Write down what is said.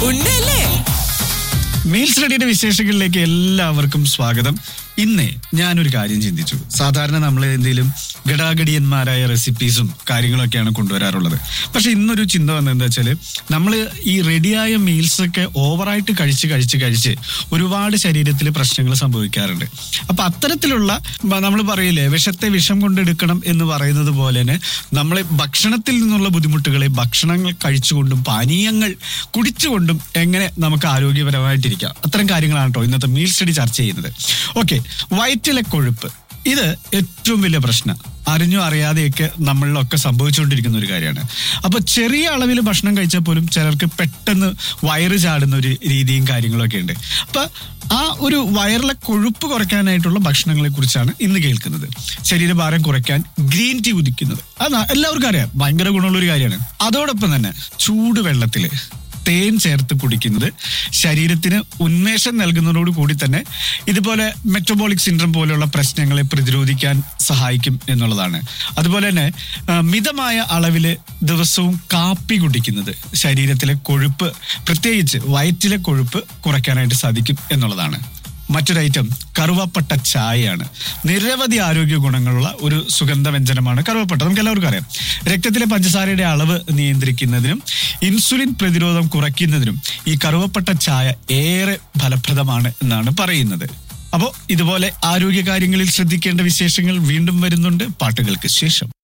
ഉണ്ടല്ലേ മീൽസ് റെഡിയുടെ വിശേഷങ്ങളിലേക്ക് എല്ലാവർക്കും സ്വാഗതം ഇന്ന് ഞാനൊരു കാര്യം ചിന്തിച്ചു സാധാരണ നമ്മൾ എന്തെങ്കിലും ഗടാഗടിയന്മാരായ റെസിപ്പീസും കാര്യങ്ങളൊക്കെയാണ് കൊണ്ടുവരാറുള്ളത് പക്ഷെ ഇന്നൊരു ചിന്ത വന്നത് എന്താ വെച്ചാല് നമ്മൾ ഈ റെഡിയായ മീൽസ് ഒക്കെ ഓവറായിട്ട് കഴിച്ച് കഴിച്ച് കഴിച്ച് ഒരുപാട് ശരീരത്തിൽ പ്രശ്നങ്ങൾ സംഭവിക്കാറുണ്ട് അപ്പൊ അത്തരത്തിലുള്ള നമ്മൾ പറയില്ലേ വിഷത്തെ വിഷം കൊണ്ടെടുക്കണം എന്ന് പറയുന്നത് പോലെ തന്നെ നമ്മളെ ഭക്ഷണത്തിൽ നിന്നുള്ള ബുദ്ധിമുട്ടുകളെ ഭക്ഷണങ്ങൾ കഴിച്ചുകൊണ്ടും പാനീയങ്ങൾ കുടിച്ചുകൊണ്ടും എങ്ങനെ നമുക്ക് ആരോഗ്യപരമായിട്ടിരിക്കാം അത്തരം കാര്യങ്ങളാണ് കേട്ടോ ഇന്നത്തെ മീൽ സ്റ്റഡി ചർച്ച ചെയ്യുന്നത് ഓക്കെ വയറ്റിലെ കൊഴുപ്പ് ഇത് ഏറ്റവും വലിയ പ്രശ്നം അറിഞ്ഞോ അറിയാതെയൊക്കെ നമ്മളിലൊക്കെ സംഭവിച്ചുകൊണ്ടിരിക്കുന്ന ഒരു കാര്യമാണ് അപ്പൊ ചെറിയ അളവിൽ ഭക്ഷണം കഴിച്ചാൽ പോലും ചിലർക്ക് പെട്ടെന്ന് വയറ് ചാടുന്ന ഒരു രീതിയും കാര്യങ്ങളൊക്കെ ഉണ്ട് അപ്പൊ ആ ഒരു വയറിലെ കൊഴുപ്പ് കുറയ്ക്കാനായിട്ടുള്ള ഭക്ഷണങ്ങളെ കുറിച്ചാണ് ഇന്ന് കേൾക്കുന്നത് ശരീരഭാരം കുറയ്ക്കാൻ ഗ്രീൻ ടീ കുതിക്കുന്നത് അത് എല്ലാവർക്കും അറിയാം ഭയങ്കര ഗുണമുള്ള ഒരു കാര്യമാണ് അതോടൊപ്പം തന്നെ ചൂട് വെള്ളത്തില് തേൻ ചേർത്ത് കുടിക്കുന്നത് ശരീരത്തിന് ഉന്മേഷം നൽകുന്നതോട് കൂടി തന്നെ ഇതുപോലെ മെറ്റബോളിക് സിൻഡ്രം പോലെയുള്ള പ്രശ്നങ്ങളെ പ്രതിരോധിക്കാൻ സഹായിക്കും എന്നുള്ളതാണ് അതുപോലെ തന്നെ ആ, മിതമായ അളവില് ദിവസവും കാപ്പി കുടിക്കുന്നത് ശരീരത്തിലെ കൊഴുപ്പ് പ്രത്യേകിച്ച് വയറ്റിലെ കൊഴുപ്പ് കുറയ്ക്കാനായിട്ട് സാധിക്കും എന്നുള്ളതാണ് മറ്റൊരു ഐറ്റം കറുവപ്പട്ട ചായയാണ് നിരവധി ആരോഗ്യ ഗുണങ്ങളുള്ള ഒരു സുഗന്ധ വ്യഞ്ജനമാണ് കറുവപ്പട്ട നമുക്ക് എല്ലാവർക്കും അറിയാം രക്തത്തിലെ പഞ്ചസാരയുടെ അളവ് നിയന്ത്രിക്കുന്നതിനും ഇൻസുലിൻ പ്രതിരോധം കുറയ്ക്കുന്നതിനും ഈ കറുവപ്പട്ട ചായ ഏറെ ഫലപ്രദമാണ് എന്നാണ് പറയുന്നത് അപ്പോൾ ഇതുപോലെ ആരോഗ്യ കാര്യങ്ങളിൽ ശ്രദ്ധിക്കേണ്ട വിശേഷങ്ങൾ വീണ്ടും വരുന്നുണ്ട് പാട്ടുകൾക്ക് ശേഷം